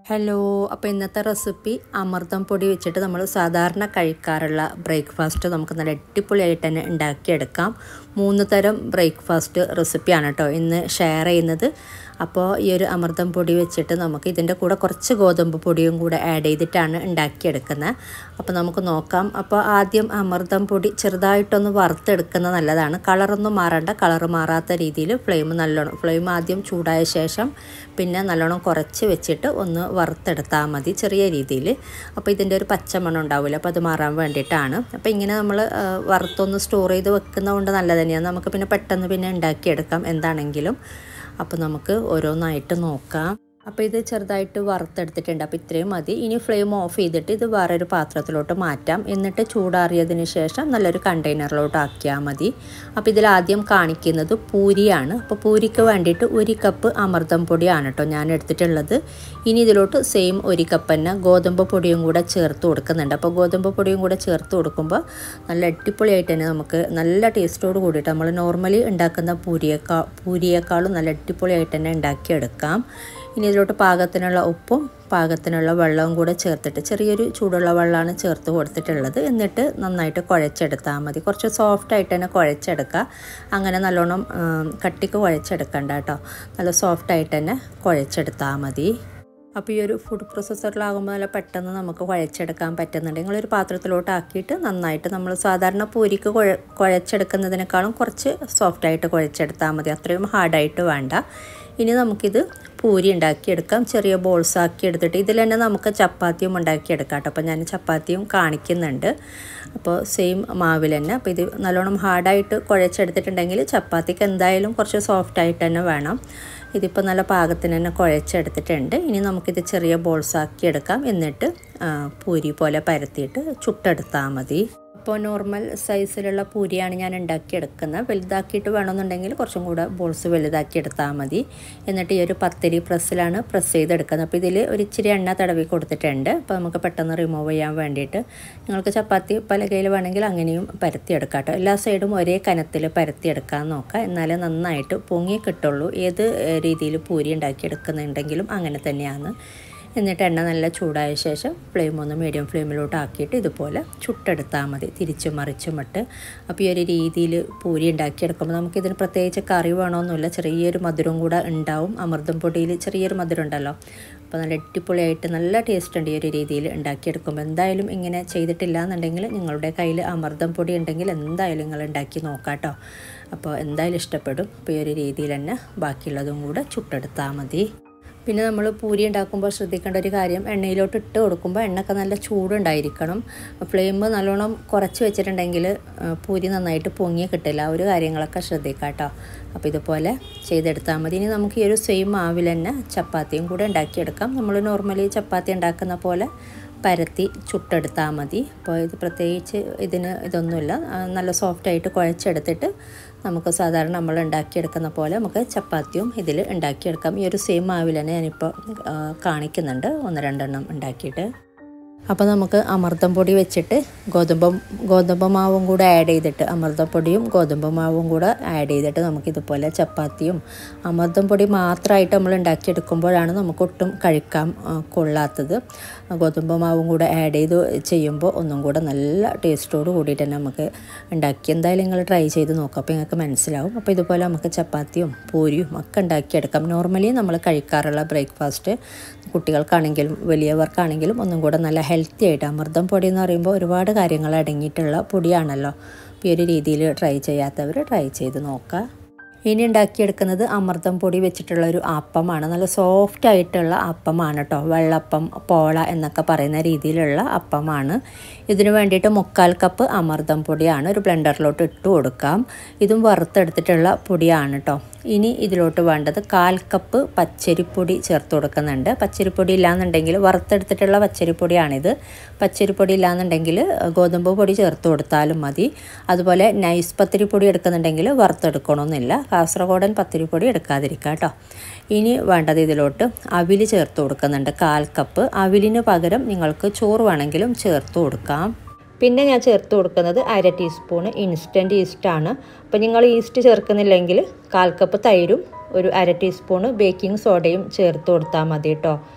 hello അപ്പോൾ ഇന്നത്തെ recipe അമൃതം പൊടി വെച്ചിട്ട് നമ്മൾ സാധാരണ കഴിക്കാറുള്ള ബ്രേക്ക്ഫാസ്റ്റ് നമുക്ക് നല്ല അടിപൊളിയായിട്ട് തന്നെ ഉണ്ടാക്കിയെടുക്കാം മൂന്ന് തരം ബ്രേക്ക്ഫാസ്റ്റ് റെസിപ്പിയാണ് കേട്ടോ ഇന്ന് ഷെയർ ചെയ്യുന്നത് അപ്പോൾ ഈ ഒരു അമൃതം പൊടി വെച്ചിട്ട് നമുക്ക് ഇതിൻ്റെ കൂടെ കുറച്ച് ഗോതമ്പ് പൊടിയും കൂടെ ആഡ് ചെയ്തിട്ടാണ് ഉണ്ടാക്കിയെടുക്കുന്നത് അപ്പോൾ നമുക്ക് നോക്കാം അപ്പോൾ ആദ്യം അമൃതം പൊടി ചെറുതായിട്ടൊന്ന് വറുത്തെടുക്കുന്നത് നല്ലതാണ് കളറൊന്നും മാറണ്ട കളർ മാറാത്ത രീതിയിൽ ഫ്ലെയിം നല്ലോണം ഫ്ലെയിം ആദ്യം ചൂടായ ശേഷം പിന്നെ നല്ലോണം കുറച്ച് വെച്ചിട്ട് ഒന്ന് വറുത്തെടുത്താൽ മതി ചെറിയ രീതിയിൽ അപ്പോൾ ഇതിൻ്റെ ഒരു പച്ചമണം ഉണ്ടാവില്ല അപ്പോൾ അത് മാറാൻ വേണ്ടിയിട്ടാണ് അപ്പോൾ ഇങ്ങനെ നമ്മൾ വറുത്തൊന്ന് സ്റ്റോർ ചെയ്ത് വെക്കുന്നതുകൊണ്ട് നല്ലത് തന്നെയാണ് നമുക്ക് പിന്നെ പെട്ടെന്ന് പിന്നെ ഉണ്ടാക്കിയെടുക്കാം എന്താണെങ്കിലും അപ്പോൾ നമുക്ക് ഓരോന്നായിട്ട് നോക്കാം അപ്പോൾ ഇത് ചെറുതായിട്ട് വറുത്തെടുത്തിട്ടുണ്ട് അപ്പോൾ ഇത്രയും മതി ഇനി ഫ്ലെയിം ഓഫ് ചെയ്തിട്ട് ഇത് വേറൊരു പാത്രത്തിലോട്ട് മാറ്റാം എന്നിട്ട് ചൂടാറിയതിന് ശേഷം നല്ലൊരു കണ്ടെയ്നറിലോട്ട് ആക്കിയാൽ മതി അപ്പോൾ ഇതിൽ ആദ്യം കാണിക്കുന്നത് പൂരിയാണ് അപ്പോൾ പൂരിക്ക് വേണ്ടിയിട്ട് ഒരു കപ്പ് അമൃതം പൊടിയാണ് കേട്ടോ ഞാൻ എടുത്തിട്ടുള്ളത് ഇനി ഇതിലോട്ട് സെയിം ഒരു കപ്പ് തന്നെ ഗോതമ്പ് പൊടിയും കൂടെ ചേർത്ത് കൊടുക്കുന്നുണ്ട് അപ്പോൾ ഗോതമ്പ് പൊടിയും കൂടെ ചേർത്ത് കൊടുക്കുമ്പോൾ നല്ല അടിപൊളിയായിട്ട് തന്നെ നമുക്ക് നല്ല ടേസ്റ്റോട് കൂടിയിട്ട് നമ്മൾ നോർമലി ഉണ്ടാക്കുന്ന പൂരിയേക്കാൾ പൂരിയേക്കാളും നല്ല അടിപൊളിയായിട്ട് തന്നെ ഉണ്ടാക്കിയെടുക്കാം ഇനി ഇതിലോട്ട് പാകത്തിനുള്ള ഉപ്പും പാകത്തിനുള്ള വെള്ളവും കൂടെ ചേർത്തിട്ട് ചെറിയൊരു ചൂടുള്ള വെള്ളമാണ് ചേർത്ത് കൊടുത്തിട്ടുള്ളത് എന്നിട്ട് നന്നായിട്ട് കുഴച്ചെടുത്താൽ മതി കുറച്ച് സോഫ്റ്റായിട്ട് തന്നെ കുഴച്ചെടുക്കുക അങ്ങനെ നല്ലോണം കട്ടിക്ക് കുഴച്ചെടുക്കണ്ട കേട്ടോ നല്ല സോഫ്റ്റായിട്ട് തന്നെ കുഴച്ചെടുത്താൽ മതി അപ്പോൾ ഈ ഒരു ഫുഡ് പ്രോസസ്സറിലാകുമ്പോൾ നല്ല പെട്ടെന്ന് നമുക്ക് കുഴച്ചെടുക്കാൻ പറ്റുന്നുണ്ട് നിങ്ങളൊരു പാത്രത്തിലോട്ട് ആക്കിയിട്ട് നന്നായിട്ട് നമ്മൾ സാധാരണ പൂരിക്ക് കുഴ കുഴച്ചെടുക്കുന്നതിനേക്കാളും കുറച്ച് സോഫ്റ്റായിട്ട് കുഴച്ചെടുത്താൽ മതി അത്രയും ഹാർഡായിട്ട് വേണ്ട ഇനി നമുക്കിത് പൂരി ഉണ്ടാക്കിയെടുക്കാം ചെറിയ ബോൾസ് ആക്കി എടുത്തിട്ട് ഇതിൽ തന്നെ നമുക്ക് ചപ്പാത്തിയും ഉണ്ടാക്കിയെടുക്കാം കേട്ടോ അപ്പോൾ ഞാൻ ചപ്പാത്തിയും കാണിക്കുന്നുണ്ട് അപ്പോൾ സെയിം മാവിൽ തന്നെ അപ്പോൾ ഇത് നല്ലോണം ഹാർഡായിട്ട് കുഴച്ചെടുത്തിട്ടുണ്ടെങ്കിൽ ചപ്പാത്തിക്ക് എന്തായാലും കുറച്ച് സോഫ്റ്റായിട്ട് തന്നെ വേണം ഇതിപ്പോൾ നല്ല പാകത്തിന് തന്നെ കുഴച്ചെടുത്തിട്ടുണ്ട് ഇനി നമുക്കിത് ചെറിയ ബോൾസ് ആക്കി എടുക്കാം എന്നിട്ട് പൂരി പോലെ പരത്തിയിട്ട് ചുട്ടെടുത്താൽ മതി അപ്പോൾ നോർമൽ സൈസിലുള്ള പൂരിയാണ് ഞാൻ ഉണ്ടാക്കിയെടുക്കുന്നത് വലുതാക്കിയിട്ട് വേണമെന്നുണ്ടെങ്കിൽ കുറച്ചും കൂടെ ബോൾസ് വലുതാക്കി എടുത്താൽ മതി എന്നിട്ട് ഈ ഒരു പത്തിരി പ്രസ്സിലാണ് പ്രസ് ചെയ്തെടുക്കുന്നത് അപ്പോൾ ഇതിൽ ഒരു ഇച്ചിരി എണ്ണ തടവി കൊടുത്തിട്ടുണ്ട് അപ്പോൾ നമുക്ക് പെട്ടെന്ന് റിമൂവ് ചെയ്യാൻ വേണ്ടിയിട്ട് നിങ്ങൾക്ക് ചപ്പാത്തി പലകയിൽ വേണമെങ്കിൽ അങ്ങനെയും പരത്തിയെടുക്കാം കേട്ടോ എല്ലാ സൈഡും ഒരേ കനത്തിൽ പരത്തിയെടുക്കാൻ നോക്കാം എന്നാലേ നന്നായിട്ട് പൊങ്ങി കിട്ടുള്ളൂ ഏത് രീതിയിൽ പൂരി ഉണ്ടാക്കിയെടുക്കുന്നുണ്ടെങ്കിലും അങ്ങനെ തന്നെയാണ് എന്നിട്ട് എണ്ണ നല്ല ചൂടായ ശേഷം ഫ്ലെയിം ഒന്ന് മീഡിയം ഫ്ലെയിമിലോട്ട് ആക്കിയിട്ട് ഇതുപോലെ ചുട്ടെടുത്താൽ മതി തിരിച്ചും മറിച്ചും ഇട്ട് അപ്പോൾ ഈ ഒരു രീതിയിൽ പൂരി ഉണ്ടാക്കിയെടുക്കുമ്പോൾ നമുക്കിതിന് പ്രത്യേകിച്ച് കറി വേണമെന്നില്ല ചെറിയൊരു മധുരം കൂടെ ഉണ്ടാവും അമൃതം പൊടിയിൽ ചെറിയൊരു മധുരം ഉണ്ടല്ലോ അപ്പോൾ നല്ല അടിപൊളിയായിട്ട് നല്ല ടേസ്റ്റ് ഉണ്ട് ഈ ഒരു രീതിയിൽ ഉണ്ടാക്കിയെടുക്കുമ്പോൾ എന്തായാലും ഇങ്ങനെ ചെയ്തിട്ടില്ല എന്നുണ്ടെങ്കിൽ നിങ്ങളുടെ കയ്യിൽ അമൃതം പൊടി ഉണ്ടെങ്കിൽ എന്തായാലും നിങ്ങൾ ഉണ്ടാക്കി നോക്കാം കേട്ടോ അപ്പോൾ എന്തായാലും ഇഷ്ടപ്പെടും അപ്പോൾ ഈ ഒരു രീതിയിൽ തന്നെ ബാക്കിയുള്ളതും കൂടെ ചുട്ടെടുത്താൽ മതി പിന്നെ നമ്മൾ പൂരി ഉണ്ടാക്കുമ്പോൾ ശ്രദ്ധിക്കേണ്ട ഒരു കാര്യം എണ്ണയിലോട്ട് ഇട്ട് കൊടുക്കുമ്പോൾ എണ്ണയൊക്കെ നല്ല ചൂടുണ്ടായിരിക്കണം ഫ്ലെയിം നല്ലോണം കുറച്ച് വെച്ചിട്ടുണ്ടെങ്കിൽ പൂരി നന്നായിട്ട് പൊങ്ങി കിട്ടില്ല ആ ഒരു കാര്യങ്ങളൊക്കെ ശ്രദ്ധിക്കാം കേട്ടോ അപ്പോൾ ഇതുപോലെ ചെയ്തെടുത്താൽ മതി ഇനി നമുക്ക് ഈ ഒരു സെയിം മാവിൽ തന്നെ ചപ്പാത്തിയും കൂടെ ഉണ്ടാക്കിയെടുക്കാം നമ്മൾ നോർമലി ചപ്പാത്തി ഉണ്ടാക്കുന്ന പോലെ പരത്തി ചുട്ടെടുത്താൽ മതി അപ്പോൾ ഇത് പ്രത്യേകിച്ച് ഇതിന് ഇതൊന്നുമില്ല നല്ല സോഫ്റ്റായിട്ട് കുഴച്ചെടുത്തിട്ട് നമുക്ക് സാധാരണ നമ്മൾ ഉണ്ടാക്കിയെടുക്കുന്ന പോലെ നമുക്ക് ചപ്പാത്തിയും ഇതിൽ ഉണ്ടാക്കിയെടുക്കാം ഈ ഒരു സെയിം മാവിൽ തന്നെ ഞാനിപ്പോൾ കാണിക്കുന്നുണ്ട് ഒന്ന് രണ്ടെണ്ണം ഉണ്ടാക്കിയിട്ട് അപ്പോൾ നമുക്ക് അമൃതം പൊടി വെച്ചിട്ട് ഗോതമ്പ് ഗോതമ്പ് മാവും കൂടെ ആഡ് ചെയ്തിട്ട് അമൃതം പൊടിയും ഗോതമ്പ് മാവും കൂടെ ആഡ് ചെയ്തിട്ട് നമുക്കിതുപോലെ ചപ്പാത്തിയും അമൃതം പൊടി മാത്രമായിട്ട് നമ്മൾ ഉണ്ടാക്കിയെടുക്കുമ്പോഴാണ് നമുക്ക് ഒട്ടും കഴിക്കാൻ കൊള്ളാത്തത് ഗോതമ്പ് മാവും കൂടെ ആഡ് ചെയ്ത് ചെയ്യുമ്പോൾ ഒന്നും കൂടെ നല്ല ടേസ്റ്റോട് കൂടിയിട്ട് തന്നെ നമുക്ക് ഉണ്ടാക്കി എന്തായാലും നിങ്ങൾ ട്രൈ ചെയ്ത് നോക്കാം അപ്പോൾ നിങ്ങൾക്ക് മനസ്സിലാവും അപ്പോൾ ഇതുപോലെ നമുക്ക് ചപ്പാത്തിയും പൂരിയും ഒക്കെ ഉണ്ടാക്കിയെടുക്കാം നോർമലി നമ്മൾ കഴിക്കാറുള്ള ബ്രേക്ക്ഫാസ്റ്റ് കുട്ടികൾക്കാണെങ്കിലും വലിയവർക്കാണെങ്കിലും ഒന്നും കൂടെ നല്ല ഹെൽത്തി ആയിട്ട് അമൃതം പൊടി എന്ന് പറയുമ്പോൾ ഒരുപാട് കാര്യങ്ങൾ അടങ്ങിയിട്ടുള്ള പൊടിയാണല്ലോ ഈ ഒരു രീതിയിൽ ട്രൈ ചെയ്യാത്തവർ ട്രൈ ചെയ്ത് നോക്കുക ഇനി ഉണ്ടാക്കിയെടുക്കുന്നത് അമൃതം പൊടി വെച്ചിട്ടുള്ള ഒരു അപ്പമാണ് നല്ല സോഫ്റ്റ് ആയിട്ടുള്ള അപ്പമാണ് കേട്ടോ വെള്ളപ്പം പോള എന്നൊക്കെ പറയുന്ന രീതിയിലുള്ള അപ്പമാണ് ഇതിനു വേണ്ടിയിട്ട് മുക്കാൽ കപ്പ് അമൃതം പൊടിയാണ് ഒരു ബ്ലെൻഡറിലോട്ട് ഇട്ട് കൊടുക്കാം ഇതും വറുത്തെടുത്തിട്ടുള്ള പൊടിയാണ് കേട്ടോ ഇനി ഇതിലോട്ട് വേണ്ടത് കാൽ കപ്പ് പച്ചരിപ്പൊടി ചേർത്ത് കൊടുക്കുന്നുണ്ട് പച്ചരിപ്പൊടി ഇല്ലാന്നുണ്ടെങ്കിൽ വറുത്തെടുത്തിട്ടുള്ള പച്ചരിപ്പൊടിയാണിത് പച്ചരിപ്പൊടി ഇല്ലാന്നുണ്ടെങ്കിൽ ഗോതമ്പ് പൊടി ചേർത്ത് കൊടുത്താലും മതി അതുപോലെ നൈസ് പത്തിരിപ്പൊടി എടുക്കുന്നുണ്ടെങ്കിൽ വറുത്തെടുക്കണമെന്നില്ല കാസർഗോഡൻ പത്തിരിപ്പൊടി എടുക്കാതിരിക്കുക കേട്ടോ ഇനി വേണ്ടത് ഇതിലോട്ട് അവിൽ ചേർത്ത് കൊടുക്കുന്നുണ്ട് കാൽ കപ്പ് അവിലിന് പകരം നിങ്ങൾക്ക് ചോറ് വേണമെങ്കിലും ചേർത്ത് കൊടുക്കാം പിന്നെ ഞാൻ ചേർത്ത് കൊടുക്കുന്നത് അര ടീസ്പൂൺ ഇൻസ്റ്റൻറ്റ് ഈസ്റ്റാണ് അപ്പോൾ നിങ്ങൾ ഈസ്റ്റ് ചേർക്കുന്നില്ലെങ്കിൽ കാൽ കപ്പ് തൈരും ഒരു അര ടീസ്പൂണ് ബേക്കിംഗ് സോഡയും ചേർത്ത് കൊടുത്താൽ മതി കേട്ടോ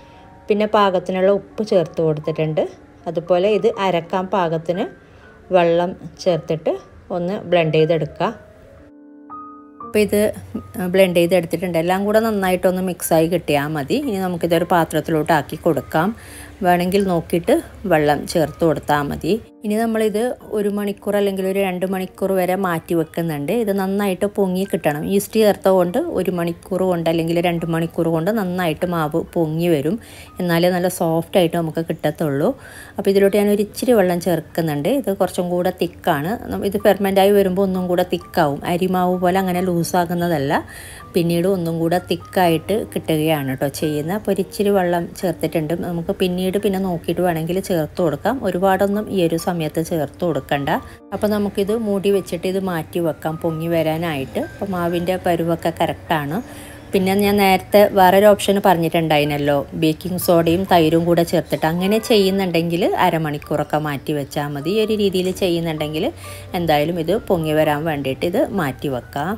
പിന്നെ പാകത്തിനുള്ള ഉപ്പ് ചേർത്ത് കൊടുത്തിട്ടുണ്ട് അതുപോലെ ഇത് അരക്കാൻ പാകത്തിന് വെള്ളം ചേർത്തിട്ട് ഒന്ന് ബ്ലെൻഡ് ചെയ്തെടുക്കുക അപ്പോൾ ഇത് ബ്ലെൻഡ് ചെയ്തെടുത്തിട്ടുണ്ട് എല്ലാം കൂടെ നന്നായിട്ടൊന്ന് മിക്സായി കിട്ടിയാൽ മതി ഇനി നമുക്കിതൊരു പാത്രത്തിലോട്ട് ആക്കി കൊടുക്കാം വേണമെങ്കിൽ നോക്കിയിട്ട് വെള്ളം ചേർത്ത് കൊടുത്താൽ മതി ഇനി നമ്മളിത് ഒരു മണിക്കൂർ അല്ലെങ്കിൽ ഒരു രണ്ട് മണിക്കൂർ വരെ മാറ്റി വെക്കുന്നുണ്ട് ഇത് നന്നായിട്ട് പൊങ്ങി കിട്ടണം ഈസ്റ്റ് ചേർത്ത കൊണ്ട് ഒരു മണിക്കൂർ കൊണ്ട് അല്ലെങ്കിൽ രണ്ട് മണിക്കൂർ കൊണ്ട് നന്നായിട്ട് മാവ് പൊങ്ങി വരും എന്നാലേ നല്ല സോഫ്റ്റ് ആയിട്ട് നമുക്ക് കിട്ടത്തുള്ളൂ അപ്പോൾ ഇതിലോട്ട് ഞാൻ ഒരു ഇച്ചിരി വെള്ളം ചേർക്കുന്നുണ്ട് ഇത് കുറച്ചും കൂടെ തിക്കാണ് ഇത് ഫെർമെൻ്റായി വരുമ്പോൾ ഒന്നും കൂടെ തിക്കാവും അരിമാവ് പോലെ അങ്ങനെ ലൂസാകുന്നതല്ല പിന്നീട് ഒന്നും കൂടെ തിക്കായിട്ട് കിട്ടുകയാണ് കേട്ടോ ചെയ്യുന്നത് അപ്പോൾ ഒരു ഇച്ചിരി വെള്ളം ചേർത്തിട്ടുണ്ട് നമുക്ക് പിന്നീട് പിന്നെ നോക്കിയിട്ട് വേണമെങ്കിൽ ചേർത്ത് കൊടുക്കാം ഒരുപാടൊന്നും ഈ ഒരു സമയത്ത് ചേർത്ത് കൊടുക്കണ്ട അപ്പോൾ നമുക്കിത് മൂടി വെച്ചിട്ട് ഇത് മാറ്റി വെക്കാം പൊങ്ങി വരാനായിട്ട് അപ്പോൾ മാവിൻ്റെ പരുവൊക്കെ കറക്റ്റാണ് പിന്നെ ഞാൻ നേരത്തെ വേറൊരു ഓപ്ഷൻ പറഞ്ഞിട്ടുണ്ടായിരുന്നല്ലോ ബേക്കിംഗ് സോഡയും തൈരും കൂടെ ചേർത്തിട്ട് അങ്ങനെ ചെയ്യുന്നുണ്ടെങ്കിൽ അരമണിക്കൂറൊക്കെ മാറ്റി വെച്ചാൽ മതി ഈ ഒരു രീതിയിൽ ചെയ്യുന്നുണ്ടെങ്കിൽ എന്തായാലും ഇത് പൊങ്ങി വരാൻ വേണ്ടിയിട്ട് ഇത് മാറ്റി വെക്കാം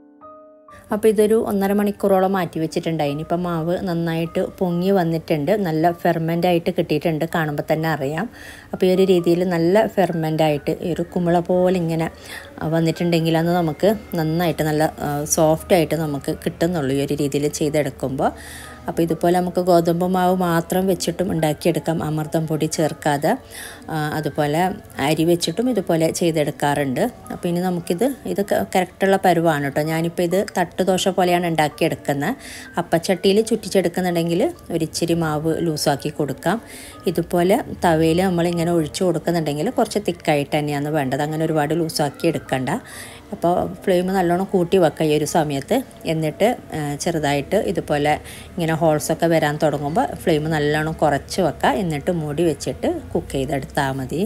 അപ്പോൾ ഇതൊരു ഒന്നര മണിക്കൂറോളം മാറ്റി വെച്ചിട്ടുണ്ടായിനി ഇപ്പം മാവ് നന്നായിട്ട് പൊങ്ങി വന്നിട്ടുണ്ട് നല്ല ഫെർമെൻ്റ് ആയിട്ട് കിട്ടിയിട്ടുണ്ട് കാണുമ്പോൾ തന്നെ അറിയാം അപ്പോൾ ഈ ഒരു രീതിയിൽ നല്ല ഫെർമെൻ്റ് ആയിട്ട് ഈ ഒരു കുമിള പോലെ ഇങ്ങനെ വന്നിട്ടുണ്ടെങ്കിൽ അന്ന് നമുക്ക് നന്നായിട്ട് നല്ല സോഫ്റ്റ് ആയിട്ട് നമുക്ക് കിട്ടുന്നുള്ളൂ ഈ ഒരു രീതിയിൽ ചെയ്തെടുക്കുമ്പോൾ അപ്പോൾ ഇതുപോലെ നമുക്ക് ഗോതമ്പ് മാവ് മാത്രം വെച്ചിട്ടും ഉണ്ടാക്കിയെടുക്കാം അമൃതം പൊടി ചേർക്കാതെ അതുപോലെ അരി വെച്ചിട്ടും ഇതുപോലെ ചെയ്തെടുക്കാറുണ്ട് അപ്പോൾ ഇനി നമുക്കിത് ഇത് കറക്റ്റുള്ള പരുവാണ് കേട്ടോ ഞാനിപ്പോൾ ഇത് തട്ടുദോശ പോലെയാണ് ഉണ്ടാക്കിയെടുക്കുന്നത് അപ്പച്ചട്ടിയിൽ ചുറ്റിച്ചെടുക്കുന്നുണ്ടെങ്കിൽ ഒരിച്ചിരി മാവ് ലൂസാക്കി കൊടുക്കാം ഇതുപോലെ തവയിൽ നമ്മളിങ്ങനെ ഒഴിച്ചു കൊടുക്കുന്നുണ്ടെങ്കിൽ കുറച്ച് തിക്കായിട്ട് തന്നെയാണ് വേണ്ടത് അങ്ങനെ ഒരുപാട് ലൂസാക്കി എടുക്കണ്ട അപ്പോൾ ഫ്ലെയിം നല്ലോണം കൂട്ടി വെക്കുക ഈ ഒരു സമയത്ത് എന്നിട്ട് ചെറുതായിട്ട് ഇതുപോലെ ഇങ്ങനെ ഹോൾസൊക്കെ വരാൻ തുടങ്ങുമ്പോൾ ഫ്ലെയിം നല്ലോണം കുറച്ച് വെക്കുക എന്നിട്ട് മൂടി വെച്ചിട്ട് കുക്ക് ചെയ്തെടുത്താൽ മതി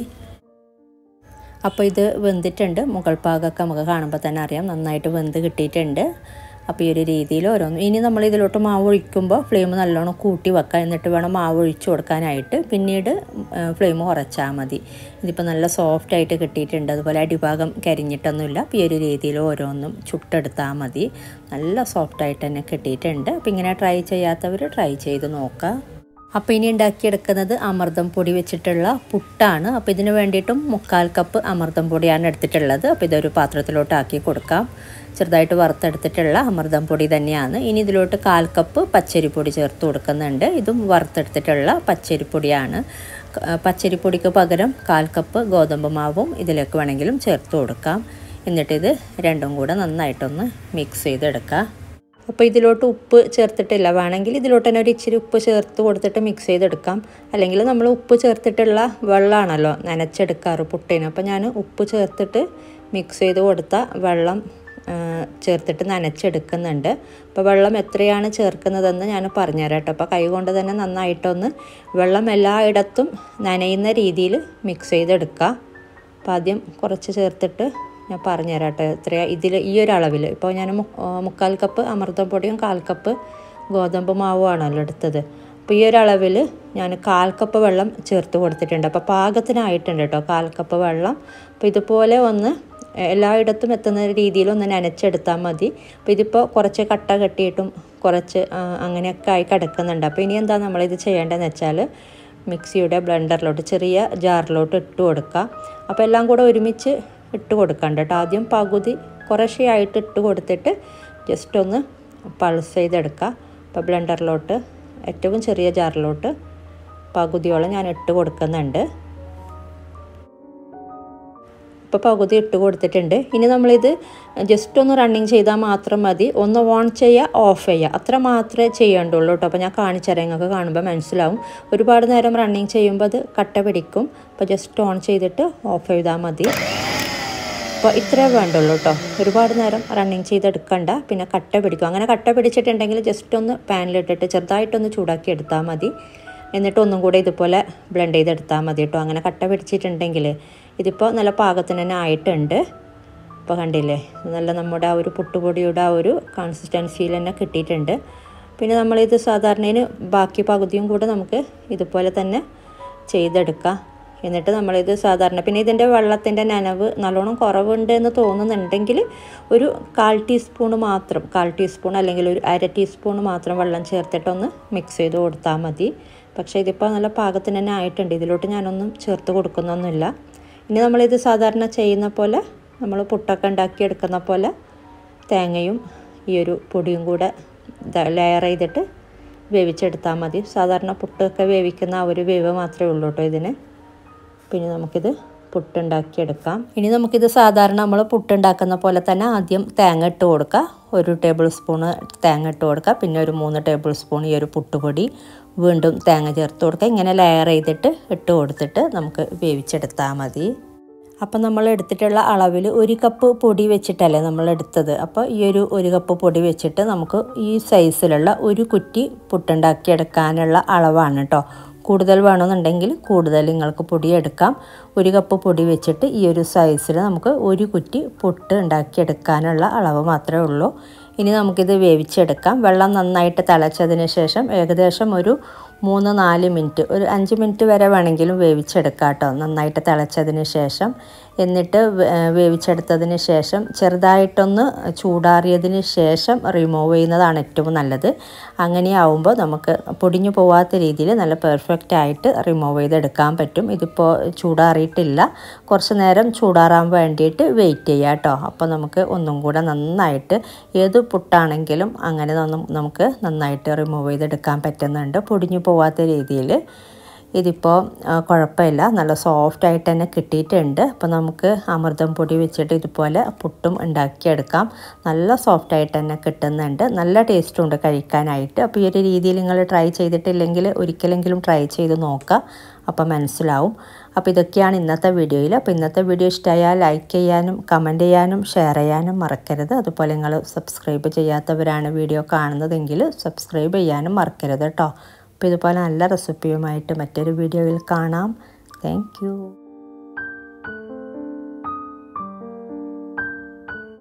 അപ്പോൾ ഇത് വെന്തിട്ടുണ്ട് മുകൾ ഭാഗമൊക്കെ നമുക്ക് കാണുമ്പോൾ തന്നെ അറിയാം നന്നായിട്ട് വെന്ത് കിട്ടിയിട്ടുണ്ട് അപ്പോൾ ഈ ഒരു രീതിയിൽ ഓരോന്നും ഇനി നമ്മൾ ഇതിലോട്ട് മാവ് ഒഴിക്കുമ്പോൾ ഫ്ലെയിം നല്ലോണം കൂട്ടി വെക്കുക എന്നിട്ട് വേണം മാവ് ഒഴിച്ചു കൊടുക്കാനായിട്ട് പിന്നീട് ഫ്ലെയിം കുറച്ചാൽ മതി ഇതിപ്പോൾ നല്ല സോഫ്റ്റ് ആയിട്ട് കിട്ടിയിട്ടുണ്ട് അതുപോലെ അടിഭാഗം കരിഞ്ഞിട്ടൊന്നുമില്ല അപ്പോൾ ഈ ഒരു രീതിയിൽ ഓരോന്നും ചുട്ടെടുത്താൽ മതി നല്ല സോഫ്റ്റ് ആയിട്ട് തന്നെ കിട്ടിയിട്ടുണ്ട് അപ്പോൾ ഇങ്ങനെ ട്രൈ ചെയ്യാത്തവർ ട്രൈ ചെയ്ത് നോക്കുക അപ്പോൾ ഇനി ഉണ്ടാക്കിയെടുക്കുന്നത് അമൃതം പൊടി വെച്ചിട്ടുള്ള പുട്ടാണ് അപ്പോൾ ഇതിന് വേണ്ടിയിട്ടും മുക്കാൽ കപ്പ് അമൃതം പൊടിയാണ് എടുത്തിട്ടുള്ളത് അപ്പോൾ ഇതൊരു പാത്രത്തിലോട്ട് ആക്കി കൊടുക്കാം ചെറുതായിട്ട് വറുത്തെടുത്തിട്ടുള്ള അമൃതം പൊടി തന്നെയാണ് ഇനി ഇതിലോട്ട് കാൽ കപ്പ് പച്ചരിപ്പൊടി ചേർത്ത് കൊടുക്കുന്നുണ്ട് ഇതും വറുത്തെടുത്തിട്ടുള്ള പച്ചരിപ്പൊടിയാണ് പച്ചരിപ്പൊടിക്ക് പകരം കാൽ കപ്പ് ഗോതമ്പ് മാവും ഇതിലേക്ക് വേണമെങ്കിലും ചേർത്ത് കൊടുക്കാം എന്നിട്ടിത് രണ്ടും കൂടെ നന്നായിട്ടൊന്ന് മിക്സ് ചെയ്തെടുക്കാം അപ്പോൾ ഇതിലോട്ട് ഉപ്പ് ചേർത്തിട്ടില്ല വേണമെങ്കിൽ ഇതിലോട്ട് തന്നെ ഒരു ഇച്ചിരി ഉപ്പ് ചേർത്ത് കൊടുത്തിട്ട് മിക്സ് ചെയ്തെടുക്കാം അല്ലെങ്കിൽ നമ്മൾ ഉപ്പ് ചേർത്തിട്ടുള്ള വെള്ളമാണല്ലോ നനച്ചെടുക്കാറ് പുട്ടിന് അപ്പോൾ ഞാൻ ഉപ്പ് ചേർത്തിട്ട് മിക്സ് ചെയ്ത് കൊടുത്ത വെള്ളം ചേർത്തിട്ട് നനച്ചെടുക്കുന്നുണ്ട് അപ്പോൾ വെള്ളം എത്രയാണ് ചേർക്കുന്നതെന്ന് ഞാൻ പറഞ്ഞുതരാം കേട്ടോ അപ്പോൾ കൈ കൊണ്ട് തന്നെ നന്നായിട്ടൊന്ന് വെള്ളം എല്ലായിടത്തും നനയുന്ന രീതിയിൽ മിക്സ് ചെയ്തെടുക്കുക അപ്പോൾ ആദ്യം കുറച്ച് ചേർത്തിട്ട് ഞാൻ പറഞ്ഞുതരാം കേട്ടോ എത്രയാ ഇതിൽ ഈ ഒരു അളവിൽ ഇപ്പോൾ ഞാൻ മുക്കാൽ കപ്പ് അമൃതപ്പൊടിയും കാൽ കപ്പ് ഗോതമ്പ് മാവുമാണല്ലോ എടുത്തത് അപ്പോൾ ഈ ഒരു അളവിൽ ഞാൻ കാൽ കപ്പ് വെള്ളം ചേർത്ത് കൊടുത്തിട്ടുണ്ട് അപ്പോൾ പാകത്തിനായിട്ടുണ്ട് കേട്ടോ കാൽ കപ്പ് വെള്ളം അപ്പോൾ ഇതുപോലെ ഒന്ന് എല്ലായിടത്തും എത്തുന്ന രീതിയിൽ ഒന്ന് നനച്ചെടുത്താൽ മതി അപ്പോൾ ഇതിപ്പോൾ കുറച്ച് കട്ട കെട്ടിയിട്ടും കുറച്ച് അങ്ങനെയൊക്കെ ആയി കിടക്കുന്നുണ്ട് അപ്പോൾ ഇനി എന്താ നമ്മളിത് ചെയ്യേണ്ടതെന്ന് വെച്ചാൽ മിക്സിയുടെ ബ്ലെൻഡറിലോട്ട് ചെറിയ ജാറിലോട്ട് ഇട്ട് കൊടുക്കുക അപ്പോൾ എല്ലാം കൂടെ ഒരുമിച്ച് ഇട്ട് കൊടുക്കണ്ട കേട്ടോ ആദ്യം പകുതി കുറേശ്ശെയായിട്ട് ഇട്ട് കൊടുത്തിട്ട് ജസ്റ്റ് ഒന്ന് പൾസ് ചെയ്തെടുക്കുക അപ്പോൾ ബ്ലെൻഡറിലോട്ട് ഏറ്റവും ചെറിയ ജാറിലോട്ട് പകുതിയോളം ഞാൻ ഇട്ട് കൊടുക്കുന്നുണ്ട് ഇപ്പോൾ പകുതി ഇട്ട് കൊടുത്തിട്ടുണ്ട് ഇനി നമ്മളിത് ജസ്റ്റ് ഒന്ന് റണ്ണിങ് ചെയ്താൽ മാത്രം മതി ഒന്ന് ഓൺ ചെയ്യുക ഓഫ് ചെയ്യുക അത്ര മാത്രമേ ചെയ്യേണ്ടുള്ളൂ കേട്ടോ അപ്പോൾ ഞാൻ കാണിച്ചു തരാം നിങ്ങൾക്ക് കാണുമ്പോൾ മനസ്സിലാവും ഒരുപാട് നേരം റണ്ണിങ് ചെയ്യുമ്പോൾ അത് കട്ട പിടിക്കും അപ്പോൾ ജസ്റ്റ് ഓൺ ചെയ്തിട്ട് ഓഫ് ചെയ്താൽ മതി അപ്പോൾ ഇത്രേ വേണ്ടുള്ളൂ കേട്ടോ ഒരുപാട് നേരം റണ്ണിങ് ചെയ്തെടുക്കണ്ട പിന്നെ കട്ട പിടിക്കും അങ്ങനെ കട്ട പിടിച്ചിട്ടുണ്ടെങ്കിൽ ജസ്റ്റ് ഒന്ന് പാനിലിട്ടിട്ട് ചെറുതായിട്ടൊന്ന് ചൂടാക്കി എടുത്താൽ മതി എന്നിട്ട് ഒന്നും കൂടെ ഇതുപോലെ ബ്ലെൻഡ് ചെയ്തെടുത്താൽ മതി കേട്ടോ അങ്ങനെ കട്ട പിടിച്ചിട്ടുണ്ടെങ്കിൽ ഇതിപ്പോൾ നല്ല പാകത്തിന് തന്നെ ആയിട്ടുണ്ട് ഇപ്പോൾ കണ്ടില്ലേ നല്ല നമ്മുടെ ആ ഒരു പുട്ടുപൊടിയുടെ ആ ഒരു കൺസിസ്റ്റൻസിയിൽ തന്നെ കിട്ടിയിട്ടുണ്ട് പിന്നെ നമ്മളിത് സാധാരണയിൽ ബാക്കി പകുതിയും കൂടെ നമുക്ക് ഇതുപോലെ തന്നെ ചെയ്തെടുക്കാം എന്നിട്ട് നമ്മളിത് സാധാരണ പിന്നെ ഇതിൻ്റെ വെള്ളത്തിൻ്റെ നനവ് നല്ലോണം കുറവുണ്ട് എന്ന് തോന്നുന്നുണ്ടെങ്കിൽ ഒരു കാൽ ടീസ്പൂൺ മാത്രം കാൽ ടീസ്പൂൺ അല്ലെങ്കിൽ ഒരു അര ടീസ്പൂൺ മാത്രം വെള്ളം ചേർത്തിട്ടൊന്ന് മിക്സ് ചെയ്ത് കൊടുത്താൽ മതി പക്ഷേ ഇതിപ്പോൾ നല്ല പാകത്തിന് തന്നെ ആയിട്ടുണ്ട് ഇതിലോട്ട് ഞാനൊന്നും ചേർത്ത് കൊടുക്കുന്നൊന്നുമില്ല ഇനി നമ്മളിത് സാധാരണ ചെയ്യുന്ന പോലെ നമ്മൾ പുട്ടൊക്കെ ഉണ്ടാക്കിയെടുക്കുന്ന പോലെ തേങ്ങയും ഈ ഒരു പൊടിയും കൂടെ ലെയർ ചെയ്തിട്ട് വേവിച്ചെടുത്താൽ മതി സാധാരണ പുട്ടൊക്കെ വേവിക്കുന്ന ആ ഒരു വേവ് മാത്രമേ ഉള്ളൂ കേട്ടോ ഇതിന് പിന്നെ നമുക്കിത് പുട്ടുണ്ടാക്കിയെടുക്കാം ഇനി നമുക്കിത് സാധാരണ നമ്മൾ പുട്ടുണ്ടാക്കുന്ന പോലെ തന്നെ ആദ്യം തേങ്ങ ഇട്ട് കൊടുക്കുക ഒരു ടേബിൾ സ്പൂണ് തേങ്ങ ഇട്ട് കൊടുക്കുക പിന്നെ ഒരു മൂന്ന് ടേബിൾ സ്പൂൺ ഈ ഒരു പുട്ടുപൊടി വീണ്ടും തേങ്ങ ചേർത്ത് കൊടുക്കുക ഇങ്ങനെ ലെയർ ചെയ്തിട്ട് ഇട്ട് കൊടുത്തിട്ട് നമുക്ക് വേവിച്ചെടുത്താൽ മതി അപ്പം നമ്മൾ എടുത്തിട്ടുള്ള അളവിൽ ഒരു കപ്പ് പൊടി വെച്ചിട്ടല്ലേ നമ്മൾ എടുത്തത് അപ്പോൾ ഈ ഒരു ഒരു കപ്പ് പൊടി വെച്ചിട്ട് നമുക്ക് ഈ സൈസിലുള്ള ഒരു കുറ്റി പുട്ടുണ്ടാക്കിയെടുക്കാനുള്ള അളവാണ് കേട്ടോ കൂടുതൽ വേണമെന്നുണ്ടെങ്കിൽ കൂടുതൽ നിങ്ങൾക്ക് പൊടി എടുക്കാം ഒരു കപ്പ് പൊടി വെച്ചിട്ട് ഈ ഒരു സൈസിൽ നമുക്ക് ഒരു കുറ്റി പുട്ട് ഉണ്ടാക്കിയെടുക്കാനുള്ള അളവ് മാത്രമേ ഉള്ളൂ ഇനി നമുക്കിത് വേവിച്ചെടുക്കാം വെള്ളം നന്നായിട്ട് തിളച്ചതിന് ശേഷം ഏകദേശം ഒരു മൂന്ന് നാല് മിനിറ്റ് ഒരു അഞ്ച് മിനിറ്റ് വരെ വേണമെങ്കിലും വേവിച്ചെടുക്കാം കേട്ടോ നന്നായിട്ട് തിളച്ചതിന് ശേഷം എന്നിട്ട് വേവിച്ചെടുത്തതിന് ശേഷം ചെറുതായിട്ടൊന്ന് ചൂടാറിയതിന് ശേഷം റിമൂവ് ചെയ്യുന്നതാണ് ഏറ്റവും നല്ലത് അങ്ങനെയാവുമ്പോൾ നമുക്ക് പൊടിഞ്ഞു പോവാത്ത രീതിയിൽ നല്ല പെർഫെക്റ്റ് ആയിട്ട് റിമൂവ് ചെയ്തെടുക്കാൻ പറ്റും ഇതിപ്പോൾ ചൂടാറിയിട്ടില്ല കുറച്ച് നേരം ചൂടാറാൻ വേണ്ടിയിട്ട് വെയിറ്റ് ചെയ്യുക കേട്ടോ അപ്പോൾ നമുക്ക് ഒന്നും കൂടെ നന്നായിട്ട് ഏത് പുട്ടാണെങ്കിലും അങ്ങനെ നമുക്ക് നന്നായിട്ട് റിമൂവ് ചെയ്തെടുക്കാൻ പറ്റുന്നുണ്ട് പൊടിഞ്ഞു പോവാത്ത രീതിയിൽ ഇതിപ്പോൾ കുഴപ്പമില്ല നല്ല സോഫ്റ്റായിട്ട് തന്നെ കിട്ടിയിട്ടുണ്ട് അപ്പോൾ നമുക്ക് അമൃതം പൊടി വെച്ചിട്ട് ഇതുപോലെ പുട്ടും ഉണ്ടാക്കിയെടുക്കാം നല്ല സോഫ്റ്റായിട്ട് തന്നെ കിട്ടുന്നുണ്ട് നല്ല ടേസ്റ്റും ഉണ്ട് കഴിക്കാനായിട്ട് അപ്പോൾ ഈ ഒരു രീതിയിൽ നിങ്ങൾ ട്രൈ ചെയ്തിട്ടില്ലെങ്കിൽ ഒരിക്കലെങ്കിലും ട്രൈ ചെയ്ത് നോക്കുക അപ്പോൾ മനസ്സിലാവും അപ്പോൾ ഇതൊക്കെയാണ് ഇന്നത്തെ വീഡിയോയിൽ അപ്പോൾ ഇന്നത്തെ വീഡിയോ ഇഷ്ടമായാൽ ലൈക്ക് ചെയ്യാനും കമൻറ്റ് ചെയ്യാനും ഷെയർ ചെയ്യാനും മറക്കരുത് അതുപോലെ നിങ്ങൾ സബ്സ്ക്രൈബ് ചെയ്യാത്തവരാണ് വീഡിയോ കാണുന്നതെങ്കിൽ സബ്സ്ക്രൈബ് ചെയ്യാനും മറക്കരുത് കേട്ടോ അപ്പോൾ ഇതുപോലെ നല്ല റെസിപ്പിയുമായിട്ട് മറ്റൊരു വീഡിയോയിൽ കാണാം താങ്ക്